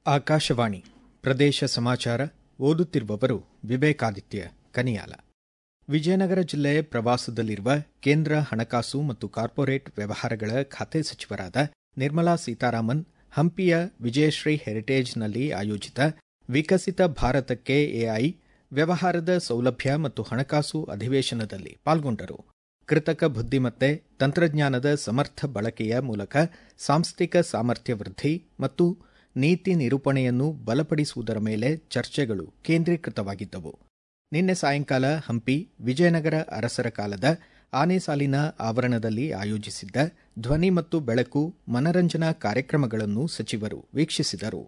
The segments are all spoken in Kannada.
ಆಕಾಶವಾಣಿ ಪ್ರದೇಶ ಸಮಾಚಾರ ಓದುತ್ತಿರುವವರು ವಿವೇಕಾದಿತ್ಯ ಕನಿಯಾಲ ವಿಜಯನಗರ ಜಿಲ್ಲೆ ಪ್ರವಾಸದಲ್ಲಿರುವ ಕೇಂದ್ರ ಹಣಕಾಸು ಮತ್ತು ಕಾರ್ಪೊರೇಟ್ ವ್ಯವಹಾರಗಳ ಖಾತೆ ಸಚಿವರಾದ ನಿರ್ಮಲಾ ಸೀತಾರಾಮನ್ ಹಂಪಿಯ ವಿಜಯಶ್ರೀ ಹೆರಿಟೇಜ್ನಲ್ಲಿ ಆಯೋಜಿತ ವಿಕಸಿತ ಭಾರತಕ್ಕೆ ಎಐ ವ್ಯವಹಾರದ ಸೌಲಭ್ಯ ಮತ್ತು ಹಣಕಾಸು ಅಧಿವೇಶನದಲ್ಲಿ ಪಾಲ್ಗೊಂಡರು ಕೃತಕ ಬುದ್ದಿಮತ್ತೆ ತಂತ್ರಜ್ಞಾನದ ಸಮರ್ಥ ಬಳಕೆಯ ಮೂಲಕ ಸಾಂಸ್ಥಿಕ ಸಾಮರ್ಥ್ಯ ವೃದ್ಧಿ ಮತ್ತು ನೀತಿ ನಿರೂಪಣೆಯನ್ನು ಬಲಪಡಿಸುವುದರ ಮೇಲೆ ಚರ್ಚೆಗಳು ಕೇಂದ್ರೀಕೃತವಾಗಿದ್ದವು ನಿನ್ನೆ ಸಾಯಂಕಾಲ ಹಂಪಿ ವಿಜಯನಗರ ಅರಸರ ಕಾಲದ ಆನೆ ಸಾಲಿನ ಆವರಣದಲ್ಲಿ ಆಯೋಜಿಸಿದ್ದ ಧ್ವನಿ ಮತ್ತು ಬೆಳಕು ಮನರಂಜನಾ ಕಾರ್ಯಕ್ರಮಗಳನ್ನು ಸಚಿವರು ವೀಕ್ಷಿಸಿದರು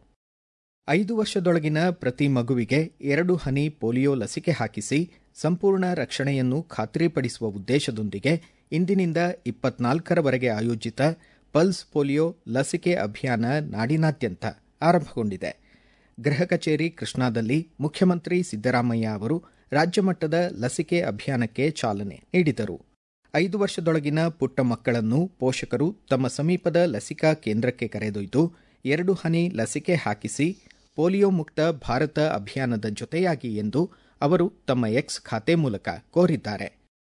ಐದು ವರ್ಷದೊಳಗಿನ ಪ್ರತಿ ಮಗುವಿಗೆ ಎರಡು ಹನಿ ಪೋಲಿಯೋ ಲಸಿಕೆ ಹಾಕಿಸಿ ಸಂಪೂರ್ಣ ರಕ್ಷಣೆಯನ್ನು ಖಾತ್ರಿಪಡಿಸುವ ಉದ್ದೇಶದೊಂದಿಗೆ ಇಂದಿನಿಂದ ಇಪ್ಪತ್ನಾಲ್ಕರವರೆಗೆ ಆಯೋಜಿತ ಪಲ್ಸ್ ಪೋಲಿಯೋ ಲಸಿಕೆ ಅಭಿಯಾನ ನಾಡಿನಾದ್ಯಂತ ಆರಂಭಗೊಂಡಿದೆ ಗೃಹ ಕಚೇರಿ ಕೃಷ್ಣಾದಲ್ಲಿ ಮುಖ್ಯಮಂತ್ರಿ ಸಿದ್ದರಾಮಯ್ಯ ಅವರು ರಾಜ್ಯಮಟ್ಟದ ಲಸಿಕೆ ಅಭಿಯಾನಕ್ಕೆ ಚಾಲನೆ ನೀಡಿದರು ಐದು ವರ್ಷದೊಳಗಿನ ಪುಟ್ಟ ಮಕ್ಕಳನ್ನು ಪೋಷಕರು ತಮ್ಮ ಸಮೀಪದ ಲಸಿಕಾ ಕೇಂದ್ರಕ್ಕೆ ಕರೆದೊಯ್ದು ಎರಡು ಹನಿ ಲಸಿಕೆ ಹಾಕಿಸಿ ಪೋಲಿಯೋ ಮುಕ್ತ ಭಾರತ ಅಭಿಯಾನದ ಜೊತೆಯಾಗಿ ಎಂದು ಅವರು ತಮ್ಮ ಎಕ್ಸ್ ಖಾತೆ ಮೂಲಕ ಕೋರಿದ್ದಾರೆ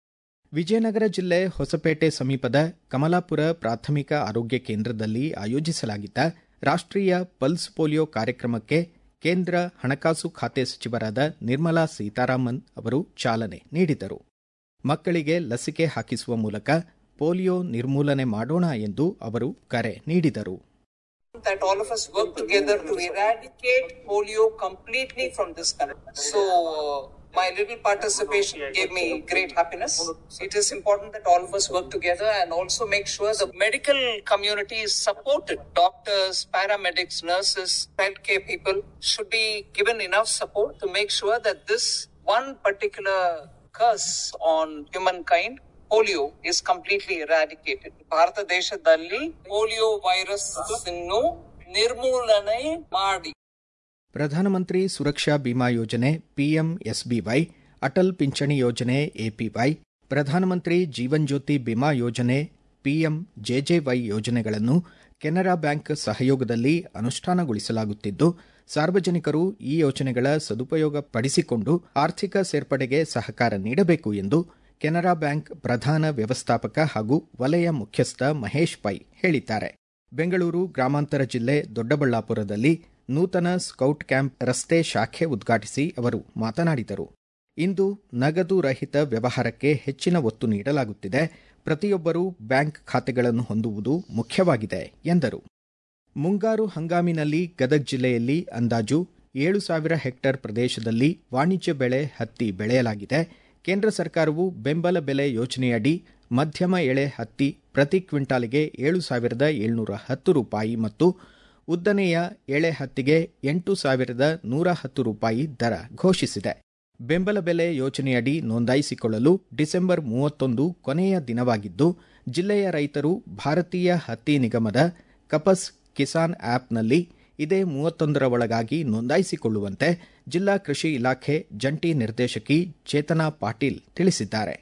ವಿಜಯನಗರ ಜಿಲ್ಲೆ ಹೊಸಪೇಟೆ ಸಮೀಪದ ಕಮಲಾಪುರ ಪ್ರಾಥಮಿಕ ಆರೋಗ್ಯ ಕೇಂದ್ರದಲ್ಲಿ ಆಯೋಜಿಸಲಾಗಿದ್ದ ರಾಷ್ಟ್ರೀಯ ಪಲ್ಸ್ ಪೋಲಿಯೋ ಕಾರ್ಯಕ್ರಮಕ್ಕೆ ಕೇಂದ್ರ ಹಣಕಾಸು ಖಾತೆ ಸಚಿವರಾದ ನಿರ್ಮಲಾ ಸೀತಾರಾಮನ್ ಅವರು ಚಾಲನೆ ನೀಡಿದರು ಮಕ್ಕಳಿಗೆ ಲಸಿಕೆ ಹಾಕಿಸುವ ಮೂಲಕ ಪೋಲಿಯೋ ನಿರ್ಮೂಲನೆ ಮಾಡೋಣ ಎಂದು ಅವರು ಕರೆ ನೀಡಿದರು that all of us work together to eradicate polio completely from this country. So, uh, my little participation gave me great happiness. It is important that all of us work together and also make sure the medical community is supported. Doctors, paramedics, nurses, healthcare people should be given enough support to make sure that this one particular curse on humankind polio is completely eradicated ಭಾರತ ದೇಶದಲ್ಲಿ ಪೋಲಿಯೋ ವೈರಸ್ ಅನ್ನು ನಿರ್ಮೂಲನೆ ಮಾಡಿ ಪ್ರಧಾನಮಂತ್ರಿ ಸುರಕ್ಷಾ ಬಿಮಾ ಯೋಜನೆ ಪಿಎಂಎಸ್ಬಿವೈ ಅಟಲ್ ಪಿಂಚಣಿ ಯೋಜನೆ ಎಪಿವೈ ಪ್ರಧಾನಮಂತ್ರಿ ಜೀವನ್ ಜ್ಯೋತಿ ಬಿಮಾ ಯೋಜನೆ ಪಿಎಂಜೆಜೆವೈ ಯೋಜನೆಗಳನ್ನು ಕೆನರಾ ಬ್ಯಾಂಕ್ ಸಹಯೋಗದಲ್ಲಿ ಅನುಷ್ಠಾನಗೊಳಿಸಲಾಗುತ್ತಿದ್ದು ಸಾರ್ವಜನಿಕರು ಈ ಯೋಜನೆಗಳ ಸದುಪಯೋಗ ಪಡಿಸಿಕೊಂಡು ಆರ್ಥಿಕ ಸೇರ್ಪಡೆಗೆ ಸಹಕಾರ ನೀಡಬೇಕು ಎಂದು ಕೆನರಾ ಬ್ಯಾಂಕ್ ಪ್ರಧಾನ ವ್ಯವಸ್ಥಾಪಕ ಹಾಗೂ ವಲಯ ಮುಖ್ಯಸ್ಥ ಮಹೇಶ್ ಪೈ ಹೇಳಿದ್ದಾರೆ ಬೆಂಗಳೂರು ಗ್ರಾಮಾಂತರ ಜಿಲ್ಲೆ ದೊಡ್ಡಬಳ್ಳಾಪುರದಲ್ಲಿ ನೂತನ ಸ್ಕೌಟ್ ಕ್ಯಾಂಪ್ ರಸ್ತೆ ಶಾಖೆ ಉದ್ಘಾಟಿಸಿ ಅವರು ಮಾತನಾಡಿದರು ಇಂದು ನಗದು ರಹಿತ ವ್ಯವಹಾರಕ್ಕೆ ಹೆಚ್ಚಿನ ಒತ್ತು ನೀಡಲಾಗುತ್ತಿದೆ ಪ್ರತಿಯೊಬ್ಬರೂ ಬ್ಯಾಂಕ್ ಖಾತೆಗಳನ್ನು ಹೊಂದುವುದು ಮುಖ್ಯವಾಗಿದೆ ಎಂದರು ಮುಂಗಾರು ಹಂಗಾಮಿನಲ್ಲಿ ಗದಗ ಜಿಲ್ಲೆಯಲ್ಲಿ ಅಂದಾಜು ಏಳು ಸಾವಿರ ಹೆಕ್ಟೇರ್ ಪ್ರದೇಶದಲ್ಲಿ ವಾಣಿಜ್ಯ ಬೆಳೆ ಹತ್ತಿ ಬೆಳೆಯಲಾಗಿದೆ ಕೇಂದ್ರ ಸರ್ಕಾರವು ಬೆಂಬಲ ಬೆಲೆ ಯೋಜನೆಯಡಿ ಮಧ್ಯಮ ಎಳೆ ಹತ್ತಿ ಪ್ರತಿ ಕ್ವಿಂಟಾಲಿಗೆ ಏಳು ಸಾವಿರದ ಏಳ್ನೂರ ಹತ್ತು ರೂಪಾಯಿ ಮತ್ತು ಉದ್ದನೆಯ ಎಳೆ ಹತ್ತಿಗೆ ಎಂಟು ಸಾವಿರದ ನೂರ ಹತ್ತು ರೂಪಾಯಿ ದರ ಘೋಷಿಸಿದೆ ಬೆಂಬಲ ಬೆಲೆ ಯೋಜನೆಯಡಿ ನೋಂದಾಯಿಸಿಕೊಳ್ಳಲು ಡಿಸೆಂಬರ್ ಮೂವತ್ತೊಂದು ಕೊನೆಯ ದಿನವಾಗಿದ್ದು ಜಿಲ್ಲೆಯ ರೈತರು ಭಾರತೀಯ ಹತ್ತಿ ನಿಗಮದ ಕಪಸ್ ಕಿಸಾನ್ ಆಪ್ನಲ್ಲಿ ಇದೇ ಮೂವತ್ತೊಂದರ ಒಳಗಾಗಿ ನೋಂದಾಯಿಸಿಕೊಳ್ಳುವಂತೆ ಜಿಲ್ಲಾ ಕೃಷಿ ಇಲಾಖೆ ಜಂಟಿ ನಿರ್ದೇಶಕಿ ಚೇತನಾ ಪಾಟೀಲ್ ತಿಳಿಸಿದ್ದಾರೆ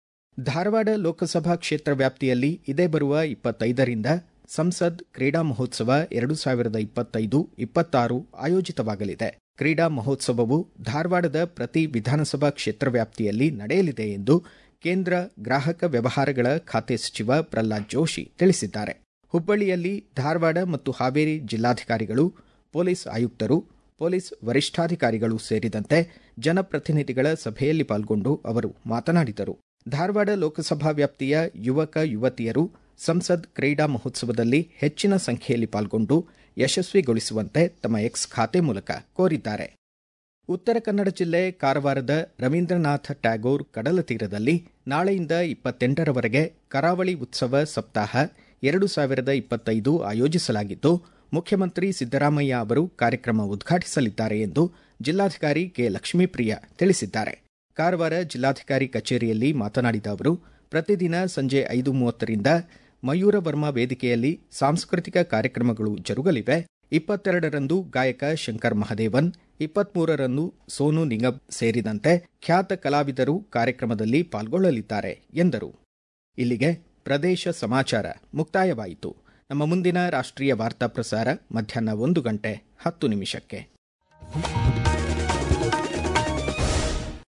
ಧಾರವಾಡ ಲೋಕಸಭಾ ಕ್ಷೇತ್ರ ವ್ಯಾಪ್ತಿಯಲ್ಲಿ ಇದೇ ಬರುವ ಇಪ್ಪತ್ತೈದರಿಂದ ಸಂಸದ್ ಕ್ರೀಡಾ ಮಹೋತ್ಸವ ಎರಡು ಸಾವಿರದ ಇಪ್ಪತ್ತೈದು ಇಪ್ಪತ್ತಾರು ಆಯೋಜಿತವಾಗಲಿದೆ ಕ್ರೀಡಾ ಮಹೋತ್ಸವವು ಧಾರವಾಡದ ಪ್ರತಿ ವಿಧಾನಸಭಾ ಕ್ಷೇತ್ರ ವ್ಯಾಪ್ತಿಯಲ್ಲಿ ನಡೆಯಲಿದೆ ಎಂದು ಕೇಂದ್ರ ಗ್ರಾಹಕ ವ್ಯವಹಾರಗಳ ಖಾತೆ ಸಚಿವ ಪ್ರಹ್ಲಾದ್ ಜೋಶಿ ತಿಳಿಸಿದ್ದಾರೆ ಹುಬ್ಬಳ್ಳಿಯಲ್ಲಿ ಧಾರವಾಡ ಮತ್ತು ಹಾವೇರಿ ಜಿಲ್ಲಾಧಿಕಾರಿಗಳು ಪೊಲೀಸ್ ಆಯುಕ್ತರು ಪೊಲೀಸ್ ವರಿಷ್ಠಾಧಿಕಾರಿಗಳು ಸೇರಿದಂತೆ ಜನಪ್ರತಿನಿಧಿಗಳ ಸಭೆಯಲ್ಲಿ ಪಾಲ್ಗೊಂಡು ಅವರು ಮಾತನಾಡಿದರು ಧಾರವಾಡ ಲೋಕಸಭಾ ವ್ಯಾಪ್ತಿಯ ಯುವಕ ಯುವತಿಯರು ಸಂಸದ್ ಕ್ರೀಡಾ ಮಹೋತ್ಸವದಲ್ಲಿ ಹೆಚ್ಚಿನ ಸಂಖ್ಯೆಯಲ್ಲಿ ಪಾಲ್ಗೊಂಡು ಯಶಸ್ವಿಗೊಳಿಸುವಂತೆ ತಮ್ಮ ಎಕ್ಸ್ ಖಾತೆ ಮೂಲಕ ಕೋರಿದ್ದಾರೆ ಉತ್ತರ ಕನ್ನಡ ಜಿಲ್ಲೆ ಕಾರವಾರದ ರವೀಂದ್ರನಾಥ ಟ್ಯಾಗೋರ್ ಕಡಲ ತೀರದಲ್ಲಿ ನಾಳೆಯಿಂದ ಇಪ್ಪತ್ತೆಂಟರವರೆಗೆ ಕರಾವಳಿ ಉತ್ಸವ ಸಪ್ತಾಹ ಎರಡು ಸಾವಿರದ ಇಪ್ಪತ್ತೈದು ಆಯೋಜಿಸಲಾಗಿದ್ದು ಮುಖ್ಯಮಂತ್ರಿ ಸಿದ್ದರಾಮಯ್ಯ ಅವರು ಕಾರ್ಯಕ್ರಮ ಉದ್ಘಾಟಿಸಲಿದ್ದಾರೆ ಎಂದು ಜಿಲ್ಲಾಧಿಕಾರಿ ಕೆ ಲಕ್ಷ್ಮೀಪ್ರಿಯ ತಿಳಿಸಿದ್ದಾರೆ ಕಾರವಾರ ಜಿಲ್ಲಾಧಿಕಾರಿ ಕಚೇರಿಯಲ್ಲಿ ಮಾತನಾಡಿದ ಅವರು ಪ್ರತಿದಿನ ಸಂಜೆ ಐದು ಮೂವತ್ತರಿಂದ ಮಯೂರವರ್ಮ ವೇದಿಕೆಯಲ್ಲಿ ಸಾಂಸ್ಕೃತಿಕ ಕಾರ್ಯಕ್ರಮಗಳು ಜರುಗಲಿವೆ ಇಪ್ಪತ್ತೆರಡರಂದು ಗಾಯಕ ಶಂಕರ್ ಮಹದೇವನ್ ಇಪ್ಪತ್ಮೂರರಂದು ಸೋನು ನಿಗಮ್ ಸೇರಿದಂತೆ ಖ್ಯಾತ ಕಲಾವಿದರು ಕಾರ್ಯಕ್ರಮದಲ್ಲಿ ಪಾಲ್ಗೊಳ್ಳಲಿದ್ದಾರೆ ಎಂದರು ಇಲ್ಲಿಗೆ ಪ್ರದೇಶ ಸಮಾಚಾರ ಮುಕ್ತಾಯವಾಯಿತು ನಮ್ಮ ಮುಂದಿನ ರಾಷ್ಟ್ರೀಯ ವಾರ್ತಾ ಪ್ರಸಾರ ಮಧ್ಯಾಹ್ನ ಒಂದು ಗಂಟೆ ಹತ್ತು ನಿಮಿಷಕ್ಕೆ